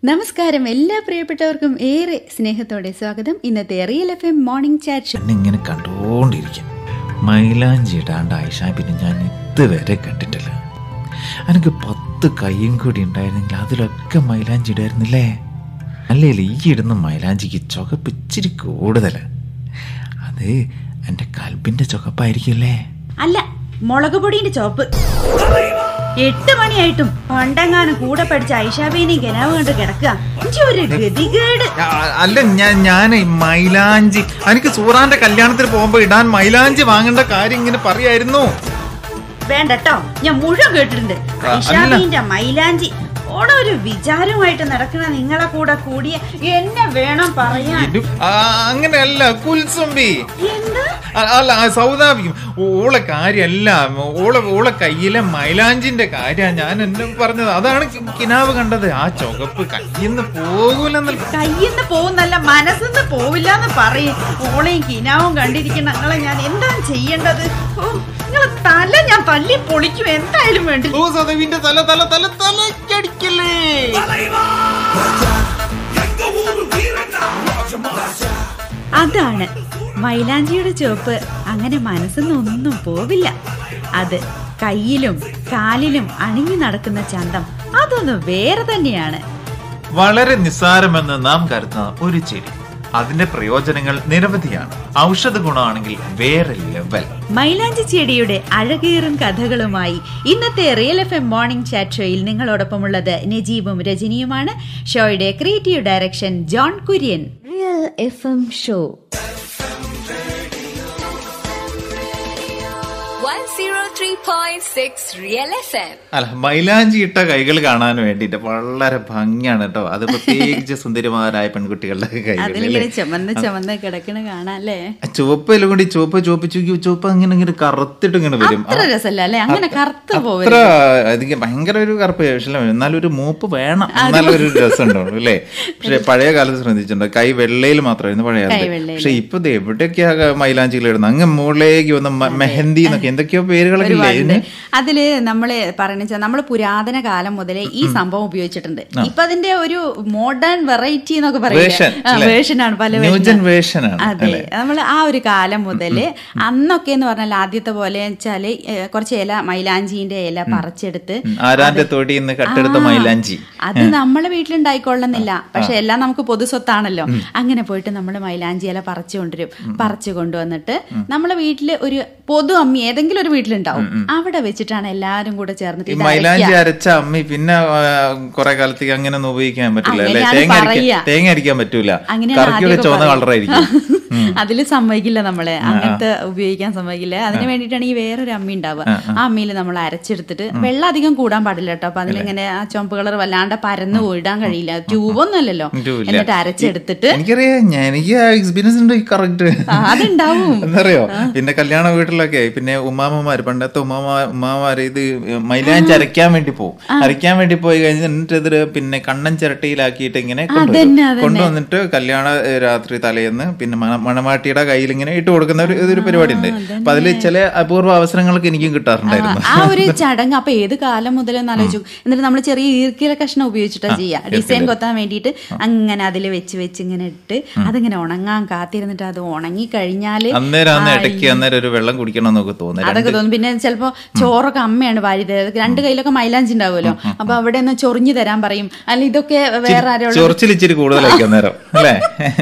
നമസ്കാരം എല്ലാ പ്രിയപ്പെട്ടവർക്കും ഏറെ സ്നേഹത്തോടെ സ്വാഗതം ഇന്നത്തെ Real F M morning chat show ഇങ്ങനെ കണ്ടുകൊണ്ടിരിക്കും മൈലാഞ്ചി ഇടാണ്ട് ആയിഷ പിന്നെ ഞാൻ ഇതുവരെ കണ്ടിട്ടില്ല എനിക്ക് പത്ത് കൈയും കൂടി ഉണ്ടായിരുന്നെങ്കിൽ അതിലൊക്കെ മൈലാഞ്ചി ഇടായിരുന്നില്ലേ അല്ലേലും ഈ ഇടുന്ന മൈലാഞ്ചിക്ക് ചുവപ്പ് ഇച്ചിരി കൂടുതൽ അത് എൻ്റെ കൽബിൻ്റെ ചുവപ്പായിരിക്കില്ലേ അല്ല മുളക് പൊടിന്റെ ചോപ്പ് എട്ട് മണിയായിട്ടും പണ്ടെങ്ങാനും കൂടെ പഠിച്ച ഐഷാബീനെയും കെനാവ് കണ്ട് കിടക്കുക ഇജ്ജ് ഒരു ഗതികേട് ആ, അല്ല ഞാൻ ഞാൻ മൈലാഞ്ചി എനിക്ക് സൂറാന്റെ കല്യാണത്തിന് പോകുമ്പോ ഇടാൻ മൈലാഞ്ചി വാങ്ങേണ്ട കാര്യം ഇങ്ങനെ പറയായിരുന്നു വേണ്ടട്ടോ ഞാൻ മുഴുവൻ കേട്ടിട്ടുണ്ട് ആ, ഐഷാബീന്റെ മൈലാഞ്ചി ഓടെ ഒരു വിചാരവുമായിട്ട് നടക്കണ നിങ്ങളെ കൂടെ കൂടിയ എന്നെ വേണം പറയാൻ ഇത് ആ, അങ്ങനെയല്ല കുൽസുംബി എന്താ അ- അല്ല ആ സൗദാബിക്കും ഓളെ കാര്യമല്ല ഓളെ ഓളെ കയ്യിലെ മൈലാഞ്ചിന്റെ കാര്യമാണ് ഞാൻ എന്നെ പറഞ്ഞത് അതാണ് കി- കിനാവ് കണ്ടത് ആ ചുവപ്പ് കയ്യിന്ന് പോകൂലെന്നല്ല കയ്യിന്ന് പോകുന്നല്ല മനസ്സിന്ന് പോവില്ല എന്ന് പറയും ഓളെയും കിനാവും കണ്ടിരിക്കുന്ന നിങ്ങളെ ഞാൻ എന്താണ് ചെയ്യേണ്ടത് ഓ, നിങ്ങളെ തല ഞാൻ തല്ലി പൊളിക്കും എന്തായാലും വേണ്ടി ഓ സദവിന്റെ തല തല തല തലക്കടിക്കല്ലേ അതാണ് മൈലാഞ്ചിയുടെ ചുവപ്പ് അങ്ങനെ മനസ്സിന്നൊന്നും പോവില്ല അത് കയ്യിലും കാലിലും അണിഞ്ഞു നടക്കുന്ന ചന്തം അതൊന്ന് വേറെ തന്നെയാണ് വളരെ നിസ്സാരമെന്ന് നാം കരുതുന്ന ഒരു ചെടി അതിന്റെ പ്രയോജനങ്ങൾ നിരവധിയാണ് ഔഷധ ഗുണമാണെങ്കിൽ വേറെ ലെവൽ മൈലാഞ്ചി ചെടിയുടെ അഴകേറും കഥകളുമായി ഇന്നത്തെ Real F M morning chat ഷോയിൽ നിങ്ങളോടൊപ്പമുള്ളത് നജീബും രജനിയുമാണ് ഷോയുടെ creative direction John Kurian Real FM Show. 103.6 Real FM. അല്ല മൈലാഞ്ചി ഇട്ട കൈകൾ കാണാൻ വേണ്ടിട്ട് വളരെ ഭംഗിയാണ് കേട്ടോ അത് പ്രത്യേകിച്ച് സുന്ദരിമാരായ പെൺകുട്ടികളുടെ കൈകൾ അതിലിങ്ങനെ ചുമന്ന് ചുമന്ന് കിടക്കണ കാണാം അല്ലേ ചുവപ്പെല്ലാം കൂടി ചുവപ്പ് ചുവപ്പ് ചുവപ്പ് ചുവപ്പ് അങ്ങനെ ഇങ്ങനെ കറുത്തിട്ട് ഇങ്ങനെ വരും അത്ര രസമല്ല അല്ലേ അങ്ങനെ കറുത്ത് അത്ര പോവരുത് അധികം ഭയങ്കര ഒരു കറുപ്പ് പക്ഷേ എന്നാലും ഒരു മൂപ്പ് വേണം എന്നാലും ഒരു രസം ഉണ്ടാവും അല്ലേ പക്ഷെ പഴയ കാലത്ത് ശ്രദ്ധിച്ചിട്ടുണ്ട് കൈ വെള്ളയിൽ മാത്രമായിരുന്നു പഴയ കാലത്ത് വെള്ളയില്. പക്ഷെ ഇപ്പൊ ദേ എവിടെയൊക്കെയാ മൈലാഞ്ചികൾ ഇടുന്നത് അങ്ങ് മുകളിലേക്ക് വന്ന മ- മെഹന്തി എന്നൊക്കെ എന്തൊക്കെയോ പേരുകളൊക്കെ ഇല്ലേ ഒരുപാടുണ്ട് ഇതിന്? അതില് നമ്മള് പറയണെച്ചാൽ നമ്മൾ പുരാതന കാലം മുതലേ ഈ സംഭവം ഉപയോഗിച്ചിട്ടുണ്ട് ഇപ്പൊ അതിന്റെ ഒരു മോഡേൺ വെറൈറ്റി എന്നൊക്കെ Version, അല്ലേ? വേർഷൻ ആണ് പല New version gen ആണ്. version ആണ്, അതെ അല്ലേ? നമ്മൾ ആ ഒരു കാലം മുതല് അന്നൊക്കെ എന്ന് പറഞ്ഞാൽ ആദ്യത്തെ പോലെ വെച്ചാല് ഏ, കുറച്ച് ഇല മൈലാഞ്ചിന്റെ ഇല പറിച്ചെടുത്ത് ഉം, ആരാന്റെ തൊടിയിൽ നിന്ന് കട്ടെടുത്ത ആ, മൈലാഞ്ചി അത് നമ്മളെ വീട്ടിലുണ്ടായിക്കൊള്ളുന്നില്ല പക്ഷെ എല്ലാം നമുക്ക് പൊതു സ്വത്താണല്ലോ അങ്ങനെ പോയിട്ട് നമ്മൾ മൈലാഞ്ചി ഇല പറിച്ചു കൊണ്ടുവരും പറിച്ചു കൊണ്ടുവന്നിട്ട് നമ്മളെ വീട്ടില് ഒരു പൊതു അമ്മി ഏതെങ്കിലും ഒരു വീട്ടിലുണ്ടാവും അവിടെ വെച്ചിട്ടാണ് എല്ലാരും കൂടെ ചേർന്നിട്ട് ഈ ഇത് മൈലാഞ്ചി അരയ്ക്കുക. അരച്ച അമ്മി പിന്നെ കുറെ കാലത്തേക്ക് അങ്ങനെ ഒന്നും ഉപയോഗിക്കാൻ പറ്റില്ല അല്ലെ അങ്ങനെയാണ് തേങ്ങ പറയാ. അരിക്കാൻ തേങ്ങ അരിക്കാൻ പറ്റൂല അങ്ങനെയാണ് കറിക്കൊക്കെ ആദ്യമൊക്കെ ചുവന്ന പറയുക. കളറായിരിക്കും അതില് സമ്മതിക്കില്ല നമ്മള് അങ്ങനത്തെ ഉപയോഗിക്കാൻ സമ്മതിക്കില്ല അതിന് വേണ്ടിയിട്ടാണ് ഈ വേറൊരു അമ്മി ഉണ്ടാവുക ആ അമ്മിയിൽ നമ്മൾ അരച്ചെടുത്തിട്ട് വെള്ളം അധികം കൂടാൻ പാടില്ല കേട്ടോ അപ്പൊ അതിലിങ്ങനെ ആ ചുവപ്പ് കളർ വല്ലാണ്ട് പരന്ന് പോയിടാൻ കഴിയില്ല ട്യൂബൊന്നും അല്ലല്ലോ ട്യൂബില്ല. എന്നിട്ട് അരച്ചെടുത്തിട്ട് എനിക്കറിയാം ഞാൻ എനിക്ക് എക്സ്പീരിയൻസ് ഉണ്ട് കറക്റ്റ് ആ, അതുണ്ടാവും എന്നറിയോ പിന്നെ കല്യാണ വീട്ടിലൊക്കെ പിന്നെ ഉമ്മാമ്മമാര് പണ്ടത്തെ ഉമ്മാമ ഉമ്മാമാര് ഇത് മൈലാഞ്ചി അരയ്ക്കാൻ വേണ്ടി പോകും അരയ്ക്കാൻ വേണ്ടി പോയി കഴിഞ്ഞ് എന്നിട്ട് ഇതില് പിന്നെ കണ്ണൻ ചിരട്ടിയിലാക്കിയിട്ട് ഇങ്ങനെ കൊണ്ടുവരും അതന്നെ, അതന്നെ. കൊണ്ടുവന്നിട്ട് കല്യാണ ഏ, രാത്രി തലേന്ന് പിന്നെ മണ- മണവാട്ടിയുടെ കയ്യിൽ ഇങ്ങനെ ഇട്ട് കൊടുക്കുന്ന ഒരു ഇതൊരു പരിപാടി ഉണ്ട് അപ്പൊ അതില് ചില അപൂർവ അവസരങ്ങളൊക്കെ എനിക്കും കിട്ടാറുണ്ടായിരുന്നു ആ ഒരു ചടങ്ങ് അപ്പൊ ഏത് കാലം മുതലെന്ന് ആലോചിച്ചു എന്നിട്ട് നമ്മൾ ചെറിയ ഈർക്കില കഷ്ണം ഉപയോഗിച്ചിട്ടാ ചെയ്യാ ഡിസൈൻ കൊത്താൻ വേണ്ടിയിട്ട് അങ്ങനെ അതിൽ വെച്ച് വെച്ച് ഇങ്ങനെ ഇട്ട് അതിങ്ങനെ ഉണങ്ങാൻ കാത്തിരുന്നിട്ട് അത് ഉണങ്ങി കഴിഞ്ഞാല് അന്നേരം അന്ന് ഇടയ്ക്ക് അന്നേരം ഒരു വെള്ളം കുടിക്കണം എന്നൊക്കെ തോന്നുന്നു അതൊക്കെ തോന്നും പിന്നെ ചിലപ്പോ ചോറൊക്കെ അമ്മയാണ് വാരി തരുന്നത് രണ്ട് കയ്യിലൊക്കെ മൈലാഞ്ചി ഉണ്ടാവുമല്ലോ അപ്പൊ അവിടെ ഒന്ന് ചൊറിഞ്ഞു തരാൻ പറയും അല്ല ഇതൊക്കെ വേറെ ആരോട് ചൊറിച്ചിൽ ഇച്ചിരി കൂടുതലായിരിക്കും അന്നേരം അല്ലേ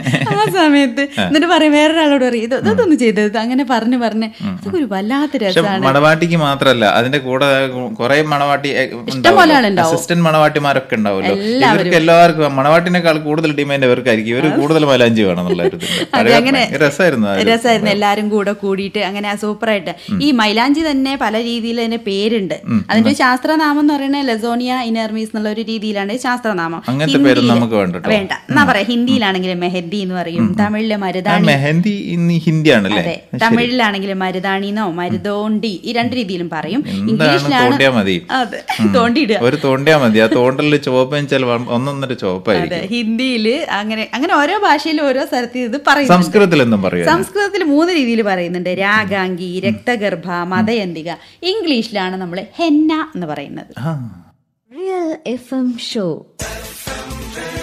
ആ സമയത്ത് എന്നിട്ട് പറയും വേറൊരാളോട് പറയും ഇത് ഇതൊന്നും ചെയ്തത് അങ്ങനെ പറഞ്ഞു പറഞ്ഞ് ഇതൊക്കെ ഒരു വല്ലാത്ത പക്ഷെ രസമാണ് മണവാട്ടിക്ക് മാത്രല്ല അതിന്റെ കൂടെ കുറെ മണവാട്ടി പോലെ ആളുണ്ടാവും. അസിസ്റ്റന്റ് മണവാട്ടിമാരൊക്കെ ഉണ്ടാവുമല്ലോ ഇവർക്ക് എല്ലാവർക്കും മണവാട്ടിനേക്കാൾ കൂടുതൽ ഡിമാൻഡ് ഇവർക്കായിരിക്കും ഇവർ കൂടുതൽ മൈലാഞ്ചി വേണം എന്നുള്ള ഒരു ഇതുണ്ട്. അതെ പഴയ അങ്ങനെ ഭയങ്കര രസമായിരുന്നു ആ ഒരു രസമായിരുന്നു എല്ലാരും കൂടെ കൂടിയിട്ട് അങ്ങനെ സൂപ്പറായിട്ട് ഈ മൈലാഞ്ചി തന്നെ പല രീതിയിൽ അതിന്റെ പേരുണ്ട് അതിന്റെ ഒരു ശാസ്ത്രനാമം എന്ന് പറയുന്നത് ലെസോണിയ ഇനർമീസ് എന്നുള്ള ഒരു രീതിയിലാണ് ശാസ്ത്രനാമം അങ്ങനത്തെ പേരൊന്നും ഹിന്ദിയില്- നമുക്ക് വേണ്ട കേട്ടോ. വേണ്ട എന്നാ പറയാ ഹിന്ദിയിലാണെങ്കിൽ മെഹന്തി എന്ന് പറയും തമിഴിലെ ആ മരുതാണി മെഹന്തി ഇന്ന് ഹിന്ദിയാണല്ലേ അതെ തമിഴിലാണെങ്കിൽ മരുതാണിന്നോ മരുതോണ്ടി ഈ രണ്ട് രീതിയിലും പറയും എന്താണ് തോണ്ടിയാ മതി അതെ തോണ്ടിയിടുക ഒരു തോണ്ടിയാ മതി ആ തോണ്ടലിൽ ചുവപ്പും ചില ഒന്നൊന്നര ചുവപ്പായിരിക്കും അതെ ഹിന്ദിയില് അങ്ങനെ അങ്ങനെ ഓരോ ഭാഷയിലും ഓരോ സ്ഥലത്ത് ഇത് പറയുന്നുണ്ട് സംസ്കൃതത്തിൽ എന്തും പറയുക സംസ്കൃതത്തിൽ മൂന്ന് രീതിയിൽ പറയുന്നുണ്ട് രാഗാംഗി രക്തഗർഭ മതയന്തിക ഇംഗ്ലീഷിലാണ് നമ്മൾ ഹെന്ന എന്ന് പറയുന്നത് ആ Real FM Show.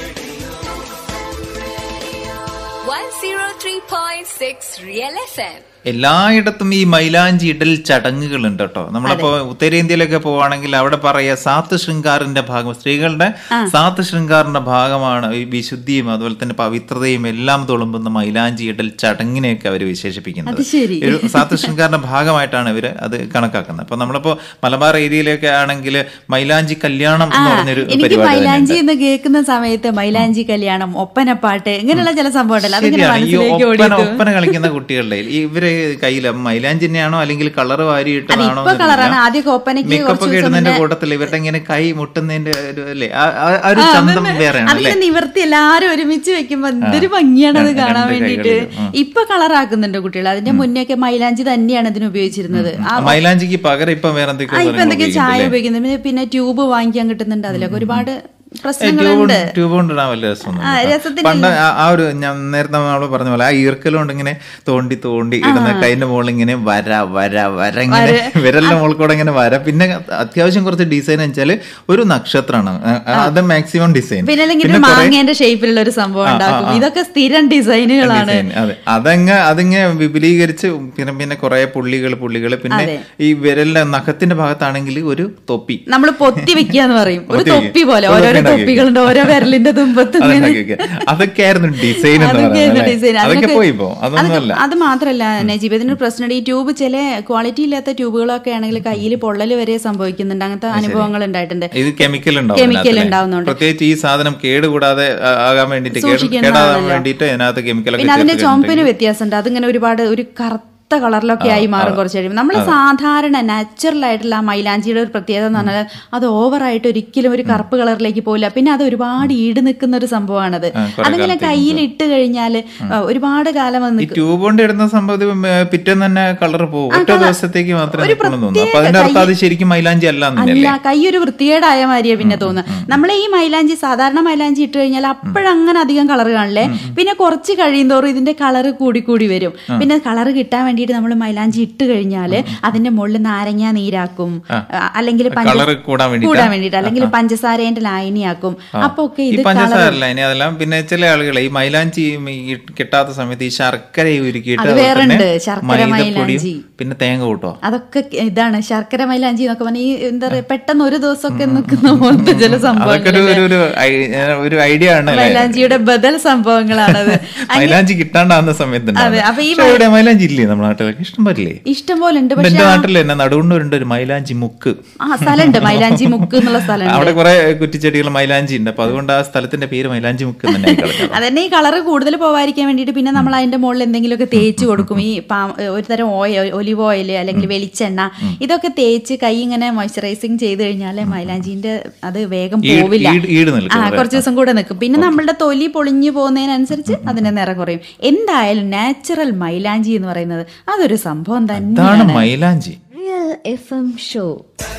103.6 Real FM. എല്ലായിടത്തും ഈ മൈലാഞ്ചി ഇടൽ ചടങ്ങുകളുണ്ട് കേട്ടോ നമ്മളിപ്പോ ഉത്തരേന്ത്യയിലൊക്കെ പോവാണെങ്കിൽ അവിടെ പറയാ സാത്ത് ശൃംഗാറിന്റെ ഭാഗം സ്ത്രീകളുടെ സാത്ത് ശൃംഗാറിന്റെ ഭാഗമാണ് ഈ വിശുദ്ധിയും അതുപോലെ തന്നെ പവിത്രതയും എല്ലാം തുളുമ്പുന്ന മൈലാഞ്ചി ഇടൽ ചടങ്ങിനെയൊക്കെ അവർ വിശേഷിപ്പിക്കുന്നത് ശരി. ഒരു സാത്ത് ശൃംഗാറിന്റെ ഭാഗമായിട്ടാണ് ഇവര് അത് കണക്കാക്കുന്നത് അപ്പൊ നമ്മളിപ്പോ മലബാർ ഏരിയയിലൊക്കെ ആണെങ്കിൽ മൈലാഞ്ചി കല്യാണം എന്ന് പറഞ്ഞൊരു എനിക്ക് പരിപാടി മൈലാഞ്ചി തന്നെയുണ്ട്. എന്ന് കേൾക്കുന്ന സമയത്ത് മൈലാഞ്ചി കല്യാണം ഒപ്പനപ്പാട്ട് ഇങ്ങനെയുള്ള ചില സംഭവം ഉണ്ടല്ലോ അതിങ്ങനെ ശരിയാണ് ഈ മനസ്സിലേക്ക് ഒപ്പന ഓടിയിട്ടു ഒപ്പന കളിക്കുന്ന കുട്ടികളുടെ ഈ ഇവര് കയ്യില് മൈലാഞ്ചി തന്നെയാണോ അല്ലെങ്കിൽ കളർ വാരി ഇട്ടതാണോ ഇപ്പൊ കളറാണ് ആദ്യമൊക്കെ ഒപ്പനയ്ക്ക് മേക്കപ്പ് കുറച്ച് ഒക്കെ ദിവസം ഇടുന്നതിന്റെ മുന്നേ- കൂട്ടത്തിൽ ഇവരുടെ ഇങ്ങനെ കൈ മുട്ടുന്നതിന്റെ ഒരു അല്ലേ ആ- ആ- ആ ഒരു ചന്തം വേറെയാണ് അല്ലേ അതിന്റെ നിവർത്തി എല്ലാരും ഒരുമിച്ച് വെക്കുമ്പോ എന്തൊരു ഭംഗിയാണ് അത് രണ്ട് കാണാൻ കൈകളിലും, വേണ്ടിയിട്ട് ആ. ഇപ്പൊ കളറാക്കുന്നുണ്ട് കുട്ടികൾ അതിന്റെ മുന്നേ ഒക്കെ മൈലാഞ്ചി തന്നെയാണ് ഇതിന് ഉപയോഗിച്ചിരുന്നത് ആ മൈലാഞ്ചിക്ക് പകരം ഇപ്പൊ വേറെ എന്തൊക്കെയോ ആ, ഇപ്പൊ എന്തൊക്കെയോ ചായ സാധനങ്ങൾ ഉപയോഗിക്കുന്നത് പിന്നെ- പിന്നെ ട്യൂബ് വാങ്ങിക്കാൻ കിട്ടുന്നുണ്ട് അതിലൊക്കെ ഒരുപാട് ട്യൂബ് പ്രശ്നങ്ങളുണ്ട് ട്യൂബ് കൊണ്ട് ഇടാൻ വലിയ രസമൊന്നും ആ, ഇല്ല. രസത്തിന് പണ്ട് ആ- ആ ഒരു ഞാൻ നേരത്തെ നമ്മൾ പറഞ്ഞ പോലെ ആ ഈർക്കൽ കൊണ്ട് ഇങ്ങനെ തോണ്ടി തോണ്ടി ഇടുന്ന കൈന്റെ മുകളിൽ ഇങ്ങനെ വര വര വര ഇങ്ങനെ വിരലിന്റെ മുകളിൽ കൂടെ ഇങ്ങനെ വര പിന്നെ അത്യാവശ്യം കുറച്ച് ഡിസൈൻ വെച്ചാല് ഒരു നക്ഷത്രമാണ് ആ, അത് മാക്സിമം ഡിസൈൻ പിന്നെ അല്ലെങ്കിൽ ഒരു മാങ്ങേന്റെ ഷേപ്പിലുള്ള ഒരു സംഭവം ഉണ്ടാക്കും ഇതൊക്കെ സ്ഥിരം ഡിസൈനുകളാണ് ഡിസൈൻ അതെ അതങ്ങ് അതിങ്ങനെ വിപുലീകരിച്ച് പിന്നെ പിന്നെ കുറെ പുള്ളികൾ പുള്ളികൾ പിന്നെ ഈ വിരലിന്റെ നഖത്തിന്റെ ഭാഗത്താണെങ്കിൽ ഒരു തൊപ്പി നമ്മൾ പൊത്തി വെക്കാന്ന് പറയും ഒരു പൊത്തി വെക്കുക. തൊപ്പി പോലെ ഒരു ഓരോരോ തൊപ്പി ഉണ്ടാക്കി തൊപ്പികളുണ്ട് ഓരോ വിരലിന്റെ തുമ്പത്തും ഇങ്ങനെ അതുണ്ടാക്കി വെക്കുക. അതൊക്കെയായിരുന്നു ഡിസൈൻ എന്ന് അതൊക്കെയായിരുന്നു പറയുന്നത് ഡിസൈൻ അല്ലേ? അതൊക്കെ പോയി ഇപ്പോ അതൊന്നുമല്ല അത് മാത്രല്ല നജീബ് ഇതിനൊരു പ്രശ്നമുണ്ട് ഈ ട്യൂബ് ചില ക്വാളിറ്റി ഇല്ലാത്ത ട്യൂബുകളൊക്കെ ആണെങ്കിൽ കയ്യിൽ പൊള്ളൽ വരെ സംഭവിക്കുന്നുണ്ട് അങ്ങനത്തെ അനുഭവങ്ങൾ ഉണ്ടായിട്ടുണ്ട് ഇത് കെമിക്കൽ ഉണ്ടാവും Chemical ഇതിനകത്ത് അല്ലേ? ഉണ്ടാവുന്നുണ്ട്. പ്രത്യേകിച്ച് ഈ സാധനം കേടുകൂടാതെ ആ, ആകാൻ വേണ്ടിട്ട് കേടാകാൻ വേണ്ടിട്ട് ഇതിനകത്ത് കെമിക്കലൊക്കെ പിന്നെ അതിന്റെ ചേർത്ത് ചുമപ്പിന് വ്യത്യാസമുണ്ട് അതിങ്ങനെ ഒരുപാട് ഒരു കറുത്ത കളറിലൊക്കെ ആയി മാറും കുറച്ച് കഴിയുമ്പോൾ നമ്മൾ സാധാരണ നാച്ചുറൽ ആയിട്ടുള്ള ആ മൈലാഞ്ചിയുടെ ഒരു പ്രത്യേകത എന്ന് പറഞ്ഞാൽ അത് ഓവറായിട്ട് ഒരിക്കലും ഒരു കറുപ്പ് കളറിലേക്ക് പോകില്ല പിന്നെ അത് ഒരുപാട് ഈട് നിൽക്കുന്ന ഒരു സംഭവമാണത് കുറെ അതിങ്ങനെ കയ്യിൽ ഇട്ട് കഴിഞ്ഞാൽ ഒരുപാട് കാലം അത് ഈ നിൽക്കും ട്യൂബ് കൊണ്ട് ഇടുന്ന സംഭവം ഏ, പിറ്റേന്ന് തന്നെ കളർ പോകും ഒറ്റ ദിവസത്തേക്ക് മാത്രമേ ഒരു നിൽക്കുള്ളൂ തോന്നുന്നു അപ്പൊ പ്രത്യേക അതിന്റെ അർത്ഥം അത് കൈ- ശരിക്കും മൈലാഞ്ചി അല്ല അല്ല എന്നല്ലേ കൈ ഒരു വൃത്തികേടായ മാതിരിയാ പിന്നെ തോന്നുന്നത് നമ്മളെ ഈ മൈലാഞ്ചി സാധാരണ മൈലാഞ്ചി ഇട്ട് കഴിഞ്ഞാൽ അപ്പോഴങ്ങനെ അധികം കളർ കാണില്ലേ പിന്നെ കുറച്ച് കഴിയുന്തോറും ഇതിന്റെ കളർ കൂടി കൂടി വരും പിന്നെ കളർ കിട്ടാൻ വേണ്ടിയിട്ട് നമ്മൾ മൈലാഞ്ചി ഇട്ട് കഴിഞ്ഞാൽ അതിന്റെ മുകളിൽ നാരങ്ങ നീരാക്കും അല്ലെങ്കിൽ പഞ്ച- കളർ കൂടാൻ വേണ്ടിട്ടാ? കൂടാൻ വേണ്ടിയിട്ട് അല്ലെങ്കിൽ പഞ്ചസാരേന്റെ ലായനിയാക്കും അപ്പൊ ഒക്കെ ഈ ഇത് പഞ്ചസാരല്ല ഇനി അതെല്ലാം പിന്നെ ചില ആളുകൾ ഈ മൈലാഞ്ചി ഈ കിട്ടാത്ത സമയത്ത് ഈ ശർക്കര ഉരുക്കിയിട്ട് അത് അതുപോലെ വേറെ തന്നെ ഉണ്ട്, ശർക്കര മൈദപ്പൊടിയും മൈലാഞ്ചി. പിന്നെ തേങ്ങ കൂട്ടോ അതൊക്കെ ഇതാണ് ശർക്കര മൈലാഞ്ചി എന്നൊക്കെ പറഞ്ഞാൽ ഈ എന്താ പറയാ പെട്ടെന്ന് ഒരു ദിവസമൊക്കെ നിൽക്കുന്ന പോലത്തെ ചില അതൊക്കെ ഒരു സംഭവങ്ങൾ ഒരു- ഒരു ഐ- ഒരു ഐഡിയ ആണ് അല്ലേ? മൈലാഞ്ചിയുടെ ബദൽ സംഭവങ്ങളാണത് മൈലാഞ്ചി കിട്ടാണ്ടാവുന്ന സമയത്ത് അതെ, അപ്പൊ ഈ പക്ഷെ ഇവിടെ മൈലാഞ്ചി ഇല്ലേ നമ്മുടെ നാട്ടിലൊക്കെ ഇഷ്ടം പറ്റില്ലേ ഇഷ്ടം പോലെ ഉണ്ട് എന്റെ പക്ഷെ നാട്ടിൽ തന്നെ നടുകൊണ്ടുണ്ട് ഒരു മൈലാഞ്ചി മുക്ക് ആ സ്ഥലമുണ്ട് മൈലാഞ്ചി മുക്ക് എന്നുള്ള സ്ഥലമുണ്ട് അവിടെ കുറെ കുറ്റിച്ചെടികൾ മൈലാഞ്ചി ഉണ്ട് അപ്പൊ അതുകൊണ്ട് ആ സ്ഥലത്തിന്റെ പേര് മൈലാഞ്ചി മുക്ക് എന്ന് തന്നെ ആയി കിടക്കുന്നത്. അതന്നെ ഈ കളറ് കൂടുതൽ പോവാതിരിക്കാൻ വേണ്ടിയിട്ട് പിന്നെ നമ്മൾ അതിന്റെ മുകളിൽ എന്തെങ്കിലുമൊക്കെ തേച്ച് കൊടുക്കും ഈ പാ- ഒരു തരം ഓയിൽ ഒലിവ് ഓയിൽ അല്ലെങ്കിൽ വെളിച്ചെണ്ണ ഇതൊക്കെ തേച്ച് കൈ ഇങ്ങനെ മോയ്സ്ചറൈസിങ് ചെയ്ത് കഴിഞ്ഞാൽ മൈലാഞ്ചിന്റെ അത് വേഗം ഈട്- പോവില്ല ഈട്- ഈട് നിൽക്കും ആ അല്ലേ? കുറച്ച് ദിവസം കൂടെ നിൽക്കും പിന്നെ നമ്മളുടെ തൊലി പൊളിഞ്ഞു പോകുന്നതിനനുസരിച്ച് അതിന്റെ നിറം കുറയും എന്തായാലും നാച്ചുറൽ മൈലാഞ്ചി എന്ന് പറയുന്നത് അതൊരു സംഭവം അതാണ് തന്നെയാണ് മൈലാഞ്ചി Real FM Show.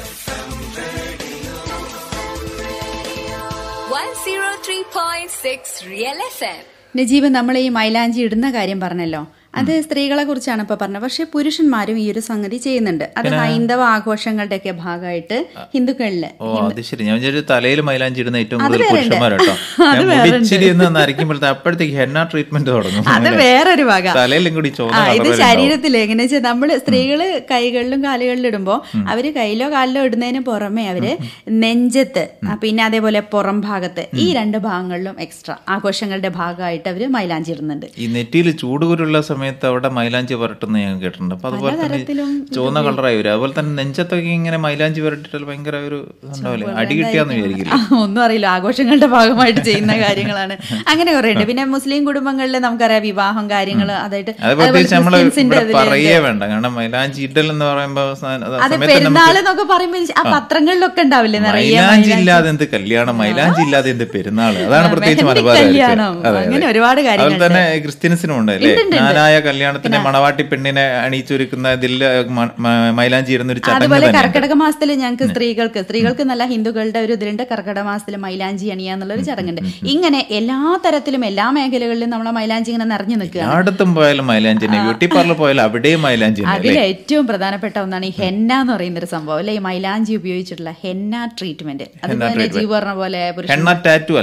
103.6 Real FM. Najeeb നമ്മൾ ഈ മൈലാഞ്ചി ഇടുന്ന കാര്യം പറഞ്ഞല്ലോ അത് സ്ത്രീകളെ കുറിച്ചാണ് ഇപ്പൊ പറഞ്ഞത് പക്ഷെ പുരുഷന്മാരും ഈ ഒരു സംഗതി ചെയ്യുന്നുണ്ട് അത് ഹൈന്ദവ ആഘോഷങ്ങളുടെ ഒക്കെ ഭാഗമായിട്ട് ഹിന്ദുക്കളില് ഓ അത് ശരി ഞാൻ വിചാരിച്ചു തലയിൽ മൈലാഞ്ചി ഇടുന്ന ഏറ്റവും അത് കൂടുതൽ വേറെ ഉണ്ട്. പുരുഷന്മാരട്ടോ അത് ഞാൻ വേറെ ഉണ്ട്. മുടിച്ചിരി എന്ന് നരയ്ക്കുമ്പോഴത്തെ അപ്പോഴത്തേക്ക് ഹെന്ന ട്രീറ്റ്മെന്റ് തുടങ്ങും അത് അങ്ങനെ. വേറൊരു വക തലയിലും കൂടി ആ ചോന്ന ഇത് കളർ ശരീരത്തിൽ എങ്ങനെ വെച്ചാൽ നമ്മള് സ്ത്രീകള് കൈകളിലും കാലുകളിലും ഇടുമ്പോ അവര് കയ്യിലോ കാലിലോ ഇടുന്നതിന് പുറമെ അവര് നെഞ്ചത്ത് ആ, പിന്നെ അതേപോലെ പുറം ഭാഗത്ത് ഈ രണ്ട് ഭാഗങ്ങളിലും എക്സ്ട്രാ ആഘോഷങ്ങളുടെ ഭാഗമായിട്ട് അവര് മൈലാഞ്ചി ഇടുന്നുണ്ട് ഈ നെറ്റിയിൽ ചൂടുകുരുള്ള സമയത്ത് അവിടെ മൈലാഞ്ചി പുരട്ടുന്ന ഞാൻ കേട്ടിട്ടുണ്ട് അപ്പൊ അതുപോലെ തന്നെ തരത്തിലും ചുവന്ന കളറായി വരും അതുപോലെ തന്നെ നെഞ്ചത്തൊക്കെ ഇങ്ങനെ മൈലാഞ്ചി പുരട്ടിട്ടാൽ ഭയങ്കര ഒരു ഉണ്ടാവില്ലേ അടി കിട്ടിയാന്ന് വിചാരിക്കില്ല ആ, ഒന്നും അറിയില്ല ആഘോഷങ്ങളുടെ ഭാഗമായിട്ട് ചെയ്യുന്ന കാര്യങ്ങളാണ് അങ്ങനെ കുറെ ഉണ്ട് പിന്നെ മുസ്ലിം കുടുംബങ്ങളിൽ നമുക്കറിയാം വിവാഹം കാര്യങ്ങൾ അതായിട്ട് അത് പ്രത്യേകിച്ച് നമ്മള് ക്രിസ്ത്യൻസിന്റെ ഇവിടെ ഇതിലുണ്ട്. പറയേ വേണ്ട കാരണം മൈലാഞ്ചി ഇടൽ എന്ന് പറയുമ്പോ സ- അത് ആ അത് സമയത്ത് പെരുന്നാൾ നമുക്ക് എന്നൊക്കെ പറയുമ്പോ ആ പത്രങ്ങളിലൊക്കെ ഉണ്ടാവില്ലേ നിറയെ മൈലാഞ്ചി ഇല്ലാതെ എന്ത് കല്യാണം മൈലാഞ്ചി ഇല്ലാതെ എന്ത് പെരുന്നാള് അതാണ് ആ, പ്രത്യേകിച്ച് മെഹന്തി മലബാർ കല്യാണം. അങ്ങനെ ഒരുപാട് കാര്യങ്ങളുണ്ട്. അതുപോലെ തന്നെ ക്രിസ്ത്യൻസിനും ഉണ്ട് അല്ലേ ഞാനായ കല്യാണത്തിന് മണവാട്ടി പെണ്ണിനെ അണിയിച്ചൊരുക്കുന്ന ഇതിൽ മ- മ- മൈലാഞ്ചി ഇടുന്ന ഒരു ചടങ്ങ് അതുപോലെ തന്നെ കർക്കിടക മാസത്തിൽ ഞങ്ങൾക്ക് സ്ത്രീകൾക്ക് സ്ത്രീകൾക്ക് നല്ല ഹിന്ദുക്കളുടെ ഒരു ഇതിലുണ്ട് കർക്കിടക മാസത്തിൽ മൈലാഞ്ചി അണിയ എന്നുള്ള ഒരു ചടങ്ങുണ്ട് ഇങ്ങനെ എല്ലാ തരത്തിലും എല്ലാ മേഖലകളിലും നമ്മളെ മൈലാഞ്ചി ഇങ്ങനെ നിറഞ്ഞു നിൽക്കുക എല്ലായിടത്തും പോയാലും മൈലാഞ്ചി തന്നെ ബ്യൂട്ടി പാർലർ പോയാലും അവിടെയും മൈലാഞ്ചി തന്നെ അതിൽ അല്ലേ ഏറ്റവും പ്രധാനപ്പെട്ട ഒന്നാണ് ഈ ഹെന്ന എന്ന് പറയുന്ന ഒരു സംഭവം അല്ലെ ഈ മൈലാഞ്ചി ഉപയോഗിച്ചിട്ടുള്ള ഹെന്ന ട്രീറ്റ്മെന്റ് അത് ഹെന്ന തന്നെ ജീവ് പറഞ്ഞ പോലെ പുരുഷൻ ഹെണ്ണ ടാറ്റു അല്ല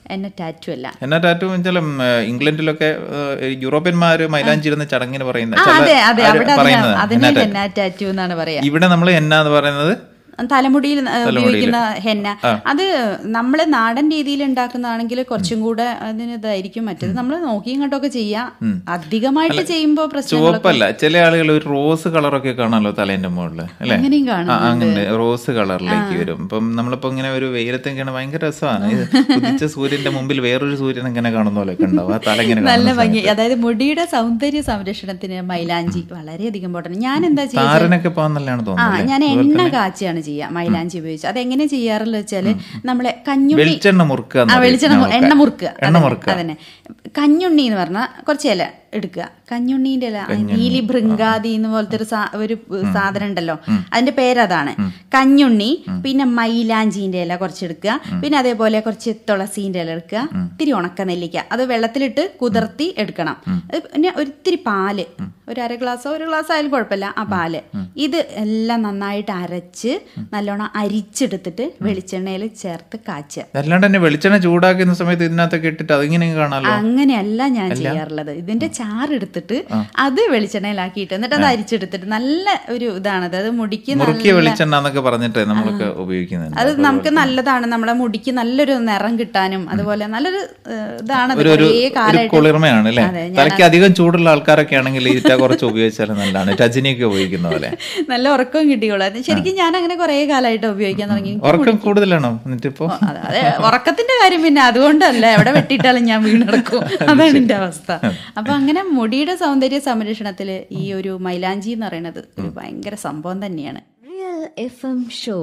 എന്നെ ടാറ്റു അല്ല എന്നാ ടാറ്റു വെച്ചാൽ ഇംഗ്ലണ്ടിലൊക്കെ ഏഹ്, യൂറോപ്യന്മാര് മൈലാഞ്ചി ഇടുന്ന ചടങ്ങിന് പറയുന്ന ആ ചില അതെ അതെ ആര് അവിടെ പറയുന്നത് അതിനെ എന്നാ ഹെന്ന ടാറ്റു എന്നാണ് പറയാ ടാറ്റു. ഇവിടെ നമ്മൾ എന്നാന്ന് പറയുന്നത് തലമുടിയിൽ ഏ, ഉപയോഗിക്കുന്ന ഹെന്ന അത് നമ്മൾ നാടൻ രീതിയിൽ ഉണ്ടാക്കുന്നതാണെങ്കിൽ കുറച്ചും കൂടെ അതിന് ഇതായിരിക്കും മറ്റേത് നമ്മൾ നോക്കിയും കണ്ടൊക്കെ ചെയ്യാം അധികമായിട്ട് ചെയ്യുമ്പോൾ പ്രശ്നങ്ങളൊക്കെ ചുവപ്പല്ല ചില ആളുകൾ ഒരു റോസ് കളറൊക്കെ കാണാമല്ലോ തലേന്റെ മുകളിൽ അല്ലെ അങ്ങനെയും കാണും അങ്ങനെ റോസ് കളറിലേക്ക് വരും ഇപ്പം നമ്മളിപ്പോ ഇങ്ങനെ ഒരു വെയിലത്തൊക്കെയാണ് ഭയങ്കര രസമാണ് ഇത് ഉദിച്ച സൂര്യന്റെ മുമ്പിൽ വേറൊരു സൂര്യൻ ഇങ്ങനെ കാണുന്ന പോലെയൊക്കെ ഉണ്ടാവും ആ തല ഇങ്ങനെ നല്ല കാണുന്ന ഭംഗി അതായത് മുടിയുടെ സൗന്ദര്യ സംരക്ഷണത്തിന് മൈലാഞ്ചി വളരെയധികം ഇമ്പോർട്ടന്റ് ഞാൻ എന്താ ചെയ്യുക താരനൊക്കെ പോകാൻ നല്ലതാണ് ആ തോന്നുന്നത് ഞാൻ എണ്ണ കാച്ചിയാണ് ചെയ്യുക മൈലാഞ്ചി ഉപയോഗിച്ച് അതെങ്ങനെ ചെയ്യാറുള്ള വെച്ചാല് നമ്മളെ കഞ്ഞുണ്ണി വെളിച്ചെണ്ണ മുറുക്കുക എന്ന് ആ പറയും വെളിച്ചെണ്ണ മു- ഞങ്ങൾക്ക്. എണ്ണ മുറുക്കുക എണ്ണ അതന്നെ, മുറുക്കുക അതന്നെ കഞ്ഞുണ്ണി എന്ന് പറഞ്ഞാൽ കുറച്ച് ഇല എടുക്കുക കഞ്ഞുണ്ണീന്റെ ഇല നീലി ഭൃങ്കാതി എന്ന് പോലത്തെ ഒരു സാ- ഒരു സാധനം ഉണ്ടല്ലോ അതിന്റെ പേരതാണ് കഞ്ഞുണ്ണി പിന്നെ മൈലാഞ്ചിന്റെ ഇല കുറച്ച് എടുക്കുക പിന്നെ അതേപോലെ കുറച്ച് തുളസീന്റെ ഇല എടുക്കുക ഇത്തിരി ഉണക്ക നെല്ലിക്ക അത് വെള്ളത്തിലിട്ട് കുതിർത്തി എടുക്കണം അത് പിന്നെ ഒരിത്തിരി പാല് ഒരു അര ഗ്ലാസ്സോ ഒരു ഗ്ലാസ് ആയാലും കുഴപ്പമില്ല ആ പാല് ഇത് എല്ലാം നന്നായിട്ട് അരച്ച് നല്ലോണം അരിച്ചെടുത്തിട്ട് വെളിച്ചെണ്ണയിൽ ചേർത്ത് കാച്ചുക അല്ലാണ്ട് തന്നെ വെളിച്ചെണ്ണ ചൂടാക്കുന്ന സമയത്ത് ഇതിനകത്തൊക്കെ ഇട്ടിട്ട് അതിങ്ങനെ കാണാമല്ലോ അങ്ങനെയല്ല ഞാൻ ചെയ്യാറുള്ളത് ഇതിന്റെ ചാറെടുത്തിട്ട് അത് വെളിച്ചെണ്ണയിലാക്കിയിട്ട് എന്നിട്ട് അത് അരിച്ചെടുത്തിട്ട് നല്ല ഒരു ഇതാണത് അത് മുടിക്ക് മുറുക്കിയ നല്ല വെളിച്ചെണ്ണ എന്നൊക്കെ പറഞ്ഞിട്ട് നമ്മളൊക്കെ ഉപയോഗിക്കുന്നുണ്ട് അത് നമുക്ക് നല്ലതാണ് നമ്മുടെ മുടിക്ക് നല്ലൊരു നിറം കിട്ടാനും അതുപോലെ നല്ലൊരു ഏഹ്, ഇതാണത് ഒരു ഒരു കുറേ ഒരു കാലമായിട്ട് കുളിർമയാണ് അല്ലേ അതെ, ഞാൻ തലയ്ക്ക് അധികം ചൂടുള്ള ആൾക്കാരൊക്കെ ആണെങ്കിൽ ഇറ്റ കുറച്ച് ഉപയോഗിച്ചാൽ നല്ലതാണ് രജനിയൊക്കെ ഉപയോഗിക്കുന്ന പോലെ നല്ല ഉറക്കവും കിട്ടിയോളൂ അത് ശരിക്കും ഞാൻ അങ്ങനെ കുറേ കാലമായിട്ട് ഉപയോഗിക്കാൻ തുടങ്ങി ഉറക്കം കൂടുതലാണോ എന്നിട്ടിപ്പോ അതെ അതെ ഉറക്കത്തിന്റെ കാര്യം പിന്നെ അതുകൊണ്ടല്ല എവിടെ വെട്ടിയിട്ടാലും ഞാൻ വീണെടുക്കും അതാണ് എന്റെ അവസ്ഥ അപ്പൊ അങ്ങനെ മുടിയുടെ സൗന്ദര്യ സംരക്ഷണത്തില് ഈ ഒരു മൈലാഞ്ചി എന്ന് പറയുന്നത് ഒരു ഭയങ്കര സംഭവം തന്നെയാണ് Real FM Show.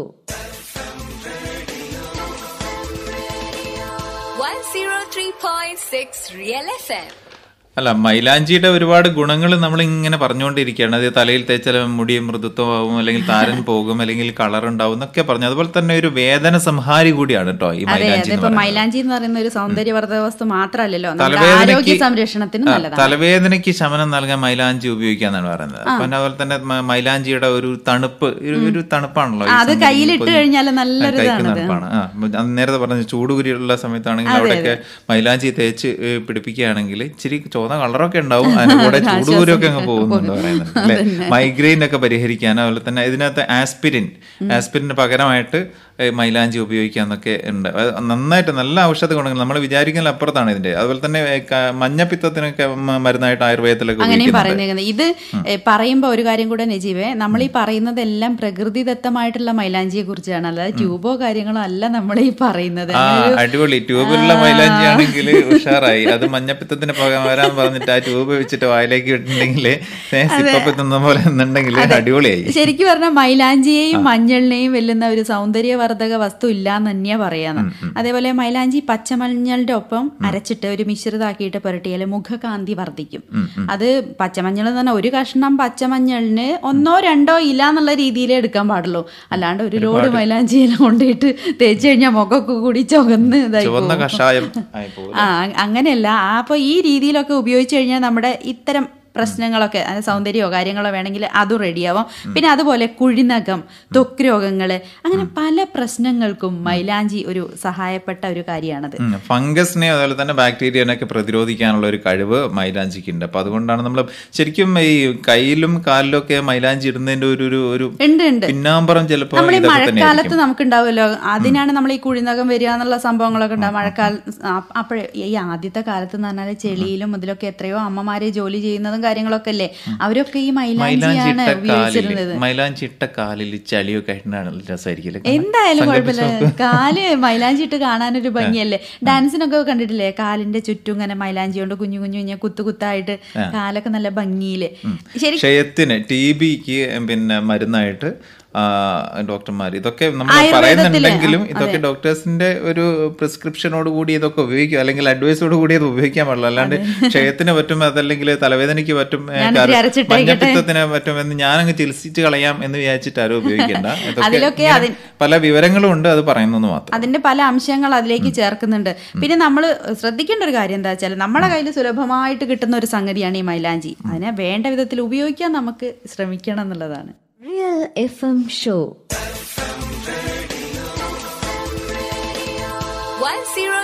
103.6 Real FM. അല്ല മൈലാഞ്ചിയുടെ ഒരുപാട് ഗുണങ്ങൾ നമ്മൾ ഇങ്ങനെ പറഞ്ഞുകൊണ്ടിരിക്കുകയാണ് അത് തലയിൽ തേച്ചാൽ മുടി മൃദുത്വമാവും അല്ലെങ്കിൽ താരൻ പോകും അല്ലെങ്കിൽ കളർ ഉണ്ടാവും എന്നൊക്കെ പറഞ്ഞു അതുപോലെ തന്നെ ഒരു വേദന സംഹാരി കൂടിയാണ് കേട്ടോ ഈ അതെ മൈലാഞ്ചി അതെ എന്ന് ഇപ്പൊ പറയുന്നത്. മൈലാഞ്ചി എന്ന് പറയുന്ന ഒരു സൗന്ദര്യവർദ്ധക വസ്തു മാത്രമല്ലല്ലോ നമ്മുടെ തലവേദനയ്ക്ക് ആരോഗ്യ സംരക്ഷണത്തിനും ആ, നല്ലതാണ് തലവേദനയ്ക്ക് ശമനം നൽകാൻ മൈലാഞ്ചി ഉപയോഗിക്കാന്നാണ് പറയുന്നത് അപ്പൊ പിന്നെ അതുപോലെ തന്നെ മ- മൈലാഞ്ചിയുടെ ഒരു തണുപ്പ് ഒരു- ഒരു തണുപ്പാണല്ലോ ഈ ആ, അത് സമയം കയ്യിലിട്ട് പൊതി- കഴിഞ്ഞാൽ നല്ലൊരു കൈക്ക് ഇതാണത്. തണുപ്പാണ് ആ അത് നേരത്തെ പറഞ്ഞ ചൂടുകുരിയുള്ള സമയത്താണെങ്കിൽ അവിടെയൊക്കെ മൈലാഞ്ചി തേച്ച് ഏ, പിടിപ്പിക്കുകയാണെങ്കിൽ ഇച്ചിരി ചോന്ന കളറൊക്കെ ഉണ്ടാവും അതിന്റെ കൂടെ ചൂടുകുരൊക്കെ അങ്ങ് പോകുന്നുണ്ട് പറയുന്നത് അല്ലെ മൈഗ്രെയിൻ ഒക്കെ പരിഹരിക്കാൻ അതുപോലെ തന്നെ ഇതിനകത്ത് ആസ്പിരിൻ ആസ്പിരിന് പകരമായിട്ട് ഏ, മൈലാഞ്ചി ഉപയോഗിക്കാന്നൊക്കെ ഉണ്ട് അത് നന്നായിട്ട് നല്ല ഔഷധ ഗുണങ്ങൾ നമ്മൾ വിചാരിക്കുന്ന അപ്പുറത്താണ് ഇതിന്റെ അതുപോലെ തന്നെ ഏ, ക- മഞ്ഞപ്പിത്തത്തിനൊക്കെ മ- മരുന്നായിട്ട് ആയുർവേദത്തിലൊക്കെ അങ്ങനെയും ഉപയോഗിക്കുന്നുണ്ട് പറയുന്നത് ഇത് പറയുമ്പോൾ ഒരു കാര്യം കൂടെ നജീവേ നമ്മൾ ഈ പറയുന്നതെല്ലാം പ്രകൃതിദത്തമായിട്ടുള്ള മൈലാഞ്ചിയെ കുറിച്ചാണ് അല്ലാതെ ട്യൂബോ കാര്യങ്ങളോ അല്ല നമ്മൾ ഈ പറയുന്നത് ആ അങ്ങനെ ഒരു- അടിപൊളി ട്യൂബിലുള്ള മൈലാഞ്ചി ആണെങ്കിൽ ഉഷാറായി അത് മഞ്ഞപ്പിത്തത്തിന് പകരം വരാൻ പറഞ്ഞിട്ട് ആ ട്യൂബ് വെച്ചിട്ട് വായിലേക്ക് ഇട്ടുണ്ടെങ്കിൽ സിപ്പപ്പ് തിന്ന പോലെ എന്നുണ്ടെങ്കിൽ അടിപൊളിയായി ശരിക്കും പറഞ്ഞാൽ മൈലാഞ്ചിയെയും മഞ്ഞളിനെയും വെല്ലുന്ന ഒരു സൗന്ദര്യവർദ്ധക വസ്തു ഇല്ല എന്ന് തന്നെയാ പറയാന്ന് അതേപോലെ മൈലാഞ്ചി പച്ചമഞ്ഞളുടെ ഒപ്പം അരച്ചിട്ട് ഒരു മിശ്രിതാക്കിയിട്ട് പുരട്ടിയാൽ മുഖകാന്തി വർദ്ധിക്കും അത് പച്ചമഞ്ഞൾ എന്ന് പറഞ്ഞാൽ ഒരു കഷ്ണം പച്ചമഞ്ഞളിന് ഒന്നോ രണ്ടോ ഇല എന്നുള്ള രീതിയിലേ എടുക്കാൻ പാടുള്ളൂ അല്ലാണ്ട് ഒരു ലോഡ് മൈലാഞ്ചി ഇല കൊണ്ടുപോയിട്ട് തേച്ച് കഴിഞ്ഞാൽ മുഖമൊക്കെ കൂടി ചുവന്ന് ഇതായി ചുവന്ന പോകും. കഷായം ആയി പോകും ആ അ- അങ്ങനെയല്ല ആ, അപ്പൊ ഈ രീതിയിലൊക്കെ ഉപയോഗിച്ചു കഴിഞ്ഞാൽ നമ്മുടെ ഇത്തരം പ്രശ്നങ്ങളൊക്കെ അതായത് സൗന്ദര്യമോ കാര്യങ്ങളോ വേണമെങ്കിൽ അതും റെഡിയാവും പിന്നെ അതുപോലെ കുഴിനകം ത്വക്ക് രോഗങ്ങള് അങ്ങനെ പല പ്രശ്നങ്ങൾക്കും മൈലാഞ്ചി ഒരു സഹായപ്പെട്ട ഒരു കാര്യമാണത് ഉം. ഫംഗസിനെ അതുപോലെ തന്നെ ബാക്ടീരിയനൊക്കെ പ്രതിരോധിക്കാനുള്ള ഒരു കഴിവ് മൈലാഞ്ചിക്ക് ഉണ്ട് അപ്പൊ അതുകൊണ്ടാണ് നമ്മൾ ശരിക്കും ഈ കയ്യിലും കാലിലും ഒക്കെ മൈലാഞ്ചി ഇടുന്നതിന്റെ ഒരു ഒരു ഒരു ഉണ്ട് ഉണ്ട് പിന്നാമ്പറം ചിലപ്പോൾ നമ്മൾ ഈ ഇതൊക്കെ മഴക്കാലത്ത് തന്നെയായിരിക്കും നമുക്ക് ഉണ്ടാവുമല്ലോ അതിനാണ് നമ്മൾ ഈ കുഴിനകം വരിക എന്നുള്ള സംഭവങ്ങളൊക്കെ ഉണ്ടാവും മഴക്കാലം അപ്പോഴേ ഈ ആദ്യത്തെ കാലത്ത് എന്ന് പറഞ്ഞാൽ ചെളിയിലും ഇതിലൊക്കെ എത്രയോ അമ്മമാരെ ജോലി ചെയ്യുന്നതും കാര്യങ്ങളൊക്കെ അല്ലേ അവരൊക്കെ ഈ മൈലാഞ്ചി മൈലാഞ്ചിയാണ് ഇട്ട കാലിൽ ഉപയോഗിച്ചിരുന്നത് മൈലാഞ്ചി ഇട്ട കാലിൽ ചളിയൊക്കെ ആയിട്ടാണ് രസമായിരിക്കും അല്ലേ? എന്തായാലും സങ്കല്പിച്ച് കുഴപ്പമില്ല നോക്ക്. കാല് മൈലാഞ്ചി ഇട്ട് കാണാനൊരു ഭംഗിയല്ലേ ഡാൻസിനൊക്കെ കണ്ടിട്ടില്ലേ കാലിന്റെ ചുറ്റും ഇങ്ങനെ മൈലാഞ്ചി കൊണ്ട് കുഞ്ഞു കുഞ്ഞു കുഞ്ഞു കുത്തു കുത്തായിട്ട് കാലൊക്കെ നല്ല ഭംഗിയില് ശരി ക്ഷയത്തിന് ടി ബിക്ക് പിന്നെ മരുന്നായിട്ട് ആ, ഡോക്ടർമാർ ഇതൊക്കെ നമ്മൾ ആയുർവേദത്തില്, പറയുന്നുണ്ടെങ്കിലും ആ, ഇതൊക്കെ ഡോക്ടേഴ്സിന്റെ ഒരു പ്രിസ്ക്രിപ്ഷനോട് കൂടി ഇതൊക്കെ ഉപയോഗിക്കും അല്ലെങ്കിൽ അഡ്വൈസോട് കൂടി ഇത് ഉപയോഗിക്കാൻ പാടില്ല അല്ലാണ്ട് ക്ഷയത്തിന് പറ്റും അതല്ലെങ്കിൽ തലവേദനയ്ക്ക് പറ്റും ഏ, ഞാനിത്തിരി കാരണം അരച്ചിട്ടേക്കട്ടെ. മഞ്ഞപ്പിത്തത്തിന് പറ്റും എന്ന് ഞാനങ്ങ് ചികിത്സിച്ച് കളയാം എന്ന് വിചാരിച്ചിട്ട് ആരും ഉപയോഗിക്കേണ്ട ഇതൊക്കെ അതിലൊക്കെ ഇങ്ങനെ അതിൻ- പല വിവരങ്ങളും ഉണ്ട് അത് പറയുന്നു മാത്രം അതിന്റെ പല അംശങ്ങൾ അതിലേക്ക് ചേർക്കുന്നുണ്ട് പിന്നെ നമ്മൾ ശ്രദ്ധിക്കേണ്ട ഒരു കാര്യം എന്താ വെച്ചാൽ നമ്മുടെ കയ്യിൽ സുലഭമായിട്ട് കിട്ടുന്ന ഒരു സംഗതിയാണ് ഈ മൈലാഞ്ചി അതിനെ വേണ്ട വിധത്തിൽ ഉപയോഗിക്കാൻ നമുക്ക് ശ്രമിക്കണം എന്നുള്ളതാണ് Real FM Show. 103.6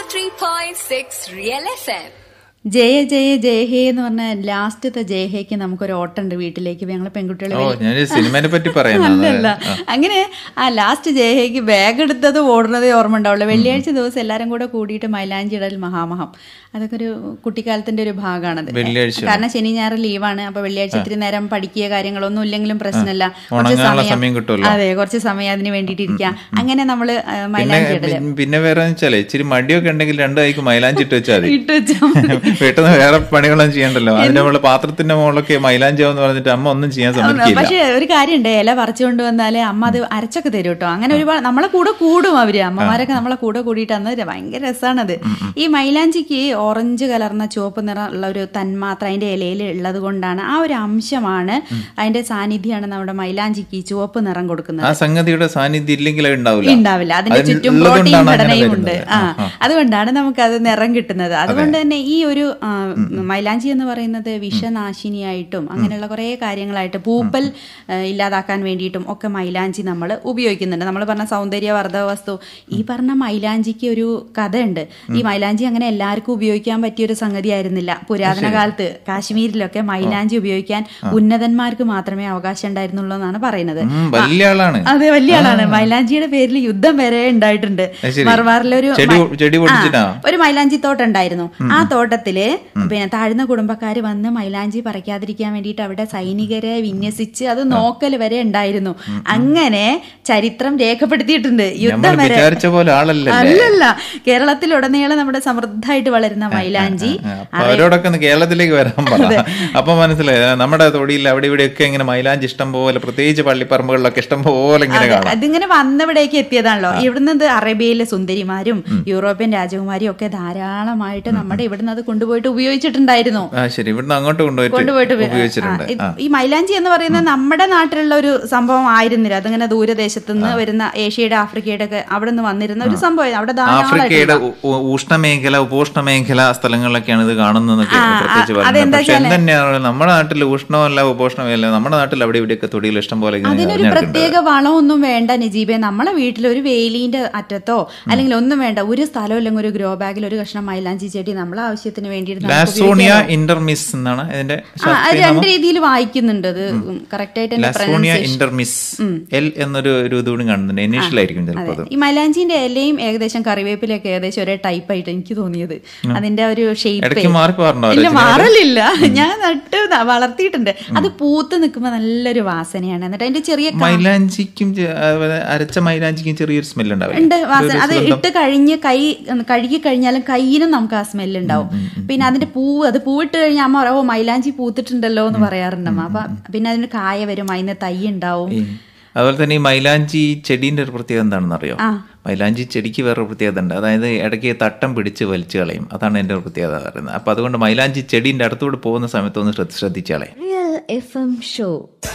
103.6 Real FM. Jaya Jaya Jaya ഹേ എന്ന് പറഞ്ഞ ലാസ്റ്റത്തെ ജയ ഹേക്ക് നമുക്കൊരു ഓട്ടമുണ്ട് വീട്ടിലേക്ക് ഞങ്ങൾ പെൺകുട്ടികൾ ഓ ഞാൻ സിനിമനെ പറ്റി പറയുന്നത് അല്ലല്ല അങ്ങനെ ആ ലാസ്റ്റ് ജയഹയ്ക്ക് ബാഗ് എടുത്തത് ഓടുന്നതേ ഓർമ്മ ഉണ്ടാവുള്ളൂ വെള്ളിയാഴ്ച ദിവസം എല്ലാരും കൂടെ കൂടിയിട്ട് മൈലാഞ്ചി ഇടൽ മഹാമഹം അതൊക്കെ ഒരു കുട്ടിക്കാലത്തിന്റെ ഒരു ഭാഗമാണത് വെള്ളിയാഴ്ച. കാരണം ശനി ഞായർ ലീവാണ് അപ്പൊ വെള്ളിയാഴ്ച ഇത്തിരി നേരം പഠിക്കുക കാര്യങ്ങളൊന്നും ഇല്ലെങ്കിലും പ്രശ്നമില്ല കുറച്ച് ഉണങ്ങാനുള്ള സമയം കിട്ടുമല്ലോ. അതെ കുറച്ച് സമയം അതിന് വേണ്ടിയിട്ട് ഇരിക്കാം അങ്ങനെ നമ്മള് ആ, പിന്നെ മൈലാഞ്ചി ഇടല് പി- പിന്നെ വേറെ വെച്ചാലേ ഇച്ചിരി മടിയൊക്കെ ഉണ്ടെങ്കിൽ രണ്ടു കൈക്ക് മൈലാഞ്ചി ഇട്ട് വെച്ചാൽ മതി ഇട്ട് വെച്ചാൽ മതി. പെട്ടെന്ന് വേറെ പണികളൊന്നും ചെയ്യണ്ടല്ലോ അതിന്റെ നമ്മള് പാത്രത്തിന്റെ മുകളിലൊക്കെ മൈലാഞ്ചാവെന്ന് പറഞ്ഞിട്ട് അമ്മ ഒന്നും ചെയ്യാൻ സമ്മതിക്കില്ല പക്ഷെ ഒരു കാര്യമുണ്ട് ഇല പറിച്ചുകൊണ്ട് വന്നാല് അമ്മ അത് അരച്ചൊക്കെ തരും കേട്ടോ അങ്ങനെ ഒരുപാട് നമ്മളെ കൂടെ കൂടും അവര് അമ്മമാരൊക്കെ നമ്മളെ കൂടെ കൂടിയിട്ട് അന്ന് ഭയങ്കര രസമാണത് ഈ മൈലാഞ്ചിക്ക് ഓറഞ്ച് കലർന്ന ചുവപ്പ് നിറം ഉള്ള ഒരു തന്മാത്ര അതിന്റെ ഇലയിൽ ഉള്ളത് കൊണ്ടാണ് ആ ഒരു അംശമാണ് അതിന്റെ സാന്നിധ്യമാണ് നമ്മുടെ മൈലാഞ്ചിക്ക് ഈ ചുവപ്പ് നിറം കൊടുക്കുന്നത് ആ സംഗതിയുടെ സാന്നിധ്യം ഇല്ലെങ്കിൽ അത് ഉണ്ടാവില്ല ഉണ്ടാവില്ല അതിന്റെ അതിന് ചുറ്റും ഉള്ളതുകൊണ്ടാണ് പ്രോട്ടീൻ അങ്ങനെ ഘടനയും ഉണ്ട് വരുന്നത്. ആ ആ, ആ. അതുകൊണ്ടാണ് നമുക്ക് അത് നിറം കിട്ടുന്നത് അതുകൊണ്ട് തന്നെ ഈ ഒരു ആ, മൈലാഞ്ചി എന്ന് പറയുന്നത് വിഷനാശിനിയായിട്ടും അങ്ങനെയുള്ള കുറേ കാര്യങ്ങളായിട്ട് പൂപ്പൽ ആ, ഇല്ലാതാക്കാൻ വേണ്ടിയിട്ടും ഒക്കെ മൈലാഞ്ചി നമ്മൾ ഉപയോഗിക്കുന്നുണ്ട് നമ്മൾ പറഞ്ഞ സൗന്ദര്യവർദ്ധക വസ്തു ഈ പറഞ്ഞ മൈലാഞ്ചിക്ക് ഒരു കഥയുണ്ട് ഈ മൈലാഞ്ചി അങ്ങനെ എല്ലാവർക്കും ഉപയോഗിക്കാൻ പറ്റിയ ഒരു സംഗതി ആയിരുന്നില്ല പുരാതന കാലത്ത് കാശ്മീരിലൊക്കെ മൈലാഞ്ചി ഉപയോഗിക്കാൻ ഉന്നതന്മാർക്ക് മാത്രമേ അവകാശം ഉണ്ടായിരുന്നുള്ളൂ എന്നാണ് പറയുന്നത് ഉം, വലിയ ആളാണ് അതെ വലിയ ആളാണ് മൈലാഞ്ചിയുടെ പേരിൽ യുദ്ധം വരെ ഉണ്ടായിട്ടുണ്ട് അത് ശരി. മർവാറിലെ ഒരു ചെടി- മൈ- ചെടി പൊട്ടിച്ചിട്ടാ? ആ, ഒരു മൈലാഞ്ചി തോട്ടം ഉണ്ടായിരുന്നു ആ തോട്ടത്തില് പിന്നെ താഴ്ന്ന കുടുംബക്കാര് വന്ന് മൈലാഞ്ചി പറിക്കാതിരിക്കാൻ വേണ്ടിയിട്ട് അവിടെ സൈനികരെ വിന്യസിച്ച് അത് നോക്കൽ വരെ ഉണ്ടായിരുന്നു അങ്ങനെ ചരിത്രം രേഖപ്പെടുത്തിയിട്ടുണ്ട് യുദ്ധം നമ്മൾ വരെ വിചാരിച്ച പോലെ ആളല്ലേ അല്ലല്ല കേരളത്തിലുടനീളം നമ്മുടെ സമൃദ്ധമായിട്ട് വളരുന്ന മൈലാഞ്ചി അപ്പൊ അവരോടൊക്കെ ഒന്ന് കേരളത്തിലേക്ക് വരാൻ പറ അപ്പൊ മനസ്സിലായി നമ്മുടെ തൊടിയിൽ അവിടെ ഇവിടെയൊക്കെ ഇങ്ങനെ മൈലാഞ്ചി ഇഷ്ടം പോലെ പ്രത്യേകിച്ച് പള്ളിപ്പറമ്പുകളിലൊക്കെ ഇഷ്ടം പോലെ ഇങ്ങനെ അതെ, കാണാം അതിങ്ങനെ വന്നവിടേക്ക് എത്തിയതാണല്ലോ ഇവിടുന്ന് ഇത് അറേബ്യയിലെ സുന്ദരിമാരും യൂറോപ്യൻ രാജകുമാരിയും ഒക്കെ ധാരാളമായിട്ട് നമ്മുടെ ഇവിടുന്ന് അത് കൊണ്ടുപോയിട്ട് ഉപയോഗിച്ചിട്ടുണ്ടായിരുന്നു ആ ശരി ഇവിടുന്ന് അങ്ങോട്ട് കൊണ്ടുപോയിട്ട് കൊണ്ടുപോയിട്ട് ഉപ- ഉപയോഗിച്ചിട്ടുണ്ട് ആ, ഇത് ആ ഈ മൈലാഞ്ചി എന്ന് പറയുന്നത് നമ്മുടെ നാട്ടിലുള്ള ഒരു സംഭവം ആയിരുന്നില്ല അതിങ്ങനെ ദൂരദേശത്ത് നിന്ന് വരുന്ന ഏഷ്യയുടെ ആഫ്രിക്കയുടെ ഒക്കെ അവിടെ നിന്ന് വന്നിരുന്ന ഒരു സംഭവം അവിടെ ആഫ്രിക്കയുടെ ധാരാളമായിട്ട് ഉ- ഉ- ഉഷ്ണമേഖല ഉപോഷ്ണ മേഖല സ്ഥലങ്ങളിലൊക്കെയാണ് ഇത് കാണുന്നതെന്നൊക്കെ ആ, പ്രത്യേകിച്ച് ആ, പറയുന്നത് അതെന്താ പക്ഷെ വെച്ചാല് എന്തന്നെയാണ് നമ്മുടെ നാട്ടിൽ ഉഷ്ണമല്ല ഉപോഷ്ണമല്ല നമ്മുടെ നാട്ടിൽ അവിടെ ഇവിടെയൊക്കെ തൊടിയിൽ ഇഷ്ടം പോലെ ഇങ്ങനെ അതിനൊരു നിറഞ്ഞിട്ടുണ്ട്. പ്രത്യേക വളമൊന്നും വേണ്ട നജീബെ നമ്മളെ വീട്ടിൽ ഒരു വേലിന്റെ അറ്റത്തോ അല്ലെങ്കിൽ ഒന്നും വേണ്ട ഒരു സ്ഥലം അല്ലെങ്കിൽ ഒരു ഗ്രോ ബാഗിൽ ഒരു കഷ്ണം മൈലാഞ്ചി ചെടി നമ്മളെ ആവശ്യത്തിന് വേണ്ടിയിട്ട് നമുക്ക് ലാസോണിയ ഉപയോഗിക്കാമല്ലോ. ഇന്റർമിസ് എന്നാണ് ഇതിന്റെ ആ, അത് ശാസ്ത്രീയ രണ്ട് നാമം രീതിയിൽ വായിക്കുന്നുണ്ട് അത് കറക്റ്റ് ആയിട്ട് തന്നെ ലാസോണിയ pronunciation. ഇന്റർമിസ് എൽ എന്നൊരു ഒരു ഇതുകൂടി കാണുന്നുണ്ട് ഇനീഷ്യൽ ആയിരിക്കും ചിലപ്പോൾ അത് ഈ മൈലാഞ്ചിന്റെ ഇലയും ഏകദേശം കറിവേപ്പിലൊക്കെ ഏകദേശം ഒരേ ടൈപ്പ് ആയിട്ട് എനിക്ക് തോന്നിയത് അതിന്റെ ഒരു ഷേപ്പ് ഇടയ്ക്ക് മാറിപ്പോറുണ്ടോ ഇല്ല മാറലില്ല ഞാൻ നട്ട് ന- വളർത്തിയിട്ടുണ്ട് അത് പൂത്ത് നിൽക്കുമ്പോ നല്ലൊരു വാസനയാണ് എന്നിട്ട് അതിന്റെ ചെറിയ കാ- മൈലാഞ്ചിക്കും ചെ- അതുപോലെ അരച്ച മൈലാഞ്ചിക്കും ചെറിയൊരു സ്മെല്ല് ഉണ്ടാവില്ല ഉണ്ട് വാസന അത് ഇട്ട് കഴിഞ്ഞ് കൈ കഴുകി കഴിഞ്ഞാലും കയ്യിനും നമുക്ക് ആ സ്മെല്ല് ഉണ്ടാവും പിന്നെ അതിന്റെ പൂവ് അത് പൂവിട്ട് കഴിഞ്ഞാൽ അമ്മ പറയും, ഓ മൈലാഞ്ചി പൂത്തിട്ടുണ്ടല്ലോ എന്ന് പറയാറുണ്ട് അമ്മ അപ്പൊ പിന്നെ അതിന് കായ വരും അതിന് തൈ ഉണ്ടാവും ഈ അതുപോലെ തന്നെ ഈ മൈലാഞ്ചി ചെടീന്റെ ഒരു പ്രത്യേകത എന്താണെന്ന് അറിയോ ആ. മൈലാഞ്ചി ചെടിക്ക് വേറെ പ്രത്യേകത ഉണ്ട് അതായത് ഇടയ്ക്ക് തട്ടം പിടിച്ച് വലിച്ചു കളയും അതാണ് എൻ്റെ ഒരു പ്രത്യേകത പറയുന്നത് അപ്പൊ അതുകൊണ്ട് മൈലാഞ്ചി ചെടീന്റെ അടുത്തൂടെ പോകുന്ന സമയത്ത് ഒന്ന് ശ്രദ്ധ ശ്രദ്ധിച്ചാളെ Real FM Show.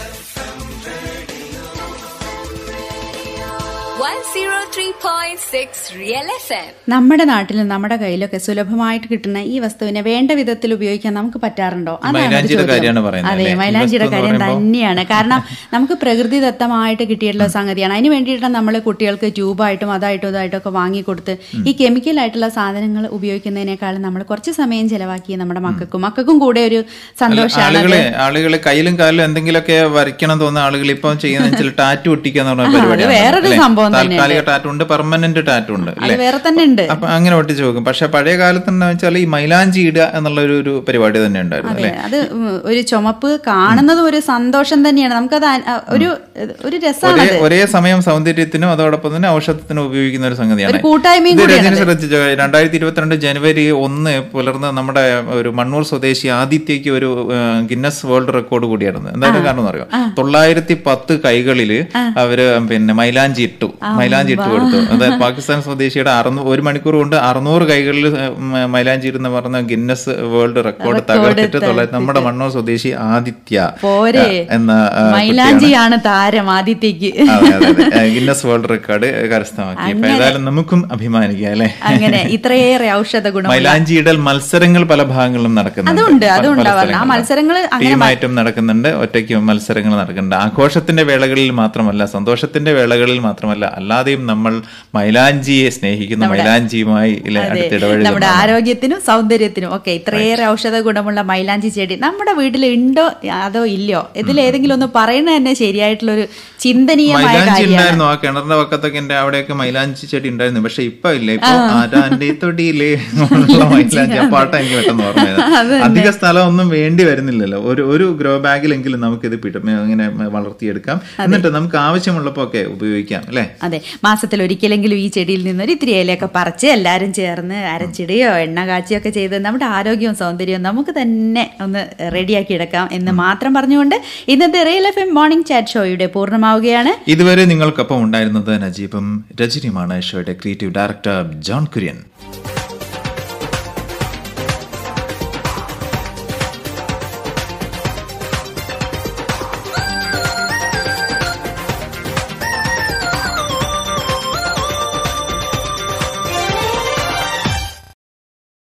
103.6 Real FM. നമ്മുടെ നാട്ടിലും നമ്മുടെ കയ്യിലൊക്കെ സുലഭമായിട്ട് കിട്ടുന്ന ഈ വസ്തുവിനെ വേണ്ട വിധത്തിൽ ഉപയോഗിക്കാൻ നമുക്ക് പറ്റാറുണ്ടോ അതാണ് ഒരു മൈലാഞ്ചിയുടെ ചോദ്യം. കാര്യമാണ് പറയുന്നത് അതെ അല്ലേ? ഈ മൈലാഞ്ചിയുടെ വസ്തു എന്ന് കാര്യം പറയുമ്പോൾ- തന്നെയാണ് കാരണം നമുക്ക് പ്രകൃതിദത്തമായിട്ട് കിട്ടിയിട്ടുള്ള സംഗതിയാണ് അതിന് വേണ്ടിയിട്ടാണ് നമ്മൾ കുട്ടികൾക്ക് ട്യൂബായിട്ടും അതായിട്ടും ഇതായിട്ടും ഒക്കെ വാങ്ങിക്കൊടുത്ത് ഈ കെമിക്കൽ ആയിട്ടുള്ള സാധനങ്ങൾ ഉപയോഗിക്കുന്നതിനേക്കാളും നമ്മൾ കുറച്ച് സമയം ചെലവാക്കി നമ്മുടെ മക്കൾക്കും മക്കൾക്കും കൂടെ ഒരു സന്തോഷമാണ് ആളുകളെ ആളുകളെ കയ്യിലും കാലിലും എന്തെങ്കിലുമൊക്കെ വരയ്ക്കണം തോന്നുന്ന ആളുകൾ ഇപ്പം ചെയ്യുന്ന വെച്ചാൽ ടാറ്റു ഒട്ടിക്കുക എന്ന് പറഞ്ഞ പരിപാടിയാണ് വേറൊരു അല്ലേ? സംഭവം തന്നെയാണ്. താൽക്കാലിക ടാറ്റു ഉണ്ട് പെർമനന്റ് ടാറ്റു ഉണ്ട് അത് അല്ലേ വേറെ തന്നെ ഉണ്ട് അപ്പൊ അങ്ങനെ ഒട്ടിച്ച് നോക്കും പക്ഷെ പഴയ കാലത്ത് എന്താ വെച്ചാൽ ഈ മൈലാഞ്ചി ഇടുക എന്നുള്ള ഒരു ഒരു പരിപാടി തന്നെ ഉണ്ടായിരുന്നു അതെ അല്ലെ അത് ഉം, ഒരു ചുമപ്പ് കാണുന്നതും ഒരു സന്തോഷം തന്നെയാണ് നമുക്കത് അ- അ- ഒരു ഒരു ഒരേ രസമാണത് ഒരേ സമയം സൗന്ദര്യത്തിനും അതോടൊപ്പം തന്നെ ഔഷധത്തിനും ഉപയോഗിക്കുന്ന ഒരു സംഗതിയാണ് ഒരു കൂട്ടായ്മയും ഇത് കൂടിയാണ് രജനി ശ്രദ്ധിച്ചോ രണ്ടായിരത്തി ഇരുപത്തിരണ്ട് ജനുവരി ഒന്ന് പുലർന്ന് നമ്മുടെ ഒരു മണ്ണൂർ സ്വദേശി ആദിത്യക്ക് ഒരു ആ, ഗിന്നസ് വേൾഡ് റെക്കോർഡ് കൂടിയായിരുന്നു എന്തായാലും കാരണം അറിയോ തൊള്ളായിരത്തി പത്ത് കൈകളില് അവര് പിന്നെ മൈലാഞ്ചി ഇട്ടു മൈലാഞ്ചി ഇട്ട് കൊടുത്തു അതായത് പാകിസ്ഥാൻ സ്വദേശിയുടെ അറുന്നൂ ഒരു മണിക്കൂർ കൊണ്ട് അറുന്നൂറ് കൈകളിൽ മ- മൈലാഞ്ചി ഇരുന്ന് പറഞ്ഞ ഗിന്നസ് വേൾഡ് റെക്കോർഡ് തകർത്തിട്ട് തൊള്ളായിരത്തി നമ്മുടെ മണ്ണൂർ സ്വദേശി ആദിത്യ പോരെ ആ, എന്ന ആ, മൈലാഞ്ചിയാണ് താരം ആദിത്യക്ക് അതെ അതെ അതെ ഗിന്നസ് വേൾഡ് റെക്കോർഡ് കരസ്ഥമാക്കി അപ്പൊ ഏതായാലും നമുക്കും അഭിമാനിക്കാം അല്ലെ അങ്ങനെ ഇത്രയേറെ ഔഷധ ഗുണം മൈലാഞ്ചി ഇടൽ മത്സരങ്ങൾ പല ഭാഗങ്ങളിലും നടക്കുന്നുണ്ട് അതുണ്ട്, പല- അതും പല ഉണ്ടാവാറുണ്ട്. ആ സ്ഥലങ്ങളിലും. മത്സരങ്ങൾ അങ്ങനെ ടീമായിട്ടും നടക്കുന്നുണ്ട് ഒറ്റയ്ക്കും മത്സരങ്ങൾ നടക്കുന്നുണ്ട് ആഘോഷത്തിന്റെ വേളകളിൽ മാത്രമല്ല സന്തോഷത്തിന്റെ വേളകളിൽ മാത്രമല്ല അല്ലാതെയും നമ്മൾ നമ്മൾ മൈലാഞ്ചിയെ സ്നേഹിക്കുന്ന മൈലാഞ്ചിയുമായി ഇല്ലേ, അതെ അടുത്തിടപഴകുന്ന നമ്മുടെ ആരോഗ്യത്തിനും സൗന്ദര്യത്തിനും ഒക്കെ ഇത്രയേറെ ഔഷധ ഗുണമുള്ള മൈലാഞ്ചി ചെടി നമ്മുടെ വീട്ടിൽ ഉണ്ടോ അതോ ഇല്ലയോ ഇതിൽ ഏതെങ്കിലും ഒന്ന് പറയുന്നത് തന്നെ ശരിയായിട്ടുള്ള ഒരു ചിന്തനീയമായ മൈലാഞ്ചി കാര്യമാണ് ഉണ്ടായിരുന്നു ആ കിണറിന്റെ പക്കത്തൊക്കെ എന്റെ അവിടെയൊക്കെ മൈലാഞ്ചി ചെടി ഉണ്ടായിരുന്നു പക്ഷെ ഇപ്പൊ ഇല്ല ഇപ്പൊ ആരാന്റെ തൊടിയിലേ എന്നുള്ള മൈലാഞ്ചി ആ പാട്ടാ എനിക്ക് പെട്ടെന്ന് ഓർമ്മയത് അധിക സ്ഥലം ഒന്നും വേണ്ടി വരുന്നില്ലല്ലോ ഒരു ഒരു ഗ്രോ ബാഗിലെങ്കിലും നമുക്ക് ഇത് പിട ഇങ്ങനെ വളർത്തിയെടുക്കാം എന്നിട്ട് നമുക്ക് ആവശ്യമുള്ളപ്പോ ഒക്കെ ഉപയോഗിക്കാം അല്ലെ അതെ മാസത്തിൽ ഒരിക്കലെങ്കിലും ഈ ചെടിയിൽ നിന്നൊരു ഇത്തിരി ഇലയൊക്കെ പറിച്ച് എല്ലാവരും ചേർന്ന് അരച്ചിടുകയോ എണ്ണ കാച്ചിയോ ഒക്കെ ചെയ്ത് നമ്മുടെ ആരോഗ്യവും സൗന്ദര്യവും നമുക്ക് തന്നെ ഒന്ന് റെഡിയാക്കി എടുക്കാം എന്ന് മാത്രം പറഞ്ഞുകൊണ്ട് ഇന്നത്തെ Real F M morning chat ഷോയുടെ പൂർണ്ണമാവുകയാണ് ഇതുവരെ നിങ്ങൾക്കൊപ്പം ഉണ്ടായിരുന്നത് നജീബും രജനിയുമാണ് ഷോയുടെ ക്രിയേറ്റീവ് ഡയറക്ടർ ജോൺ കുര്യൻ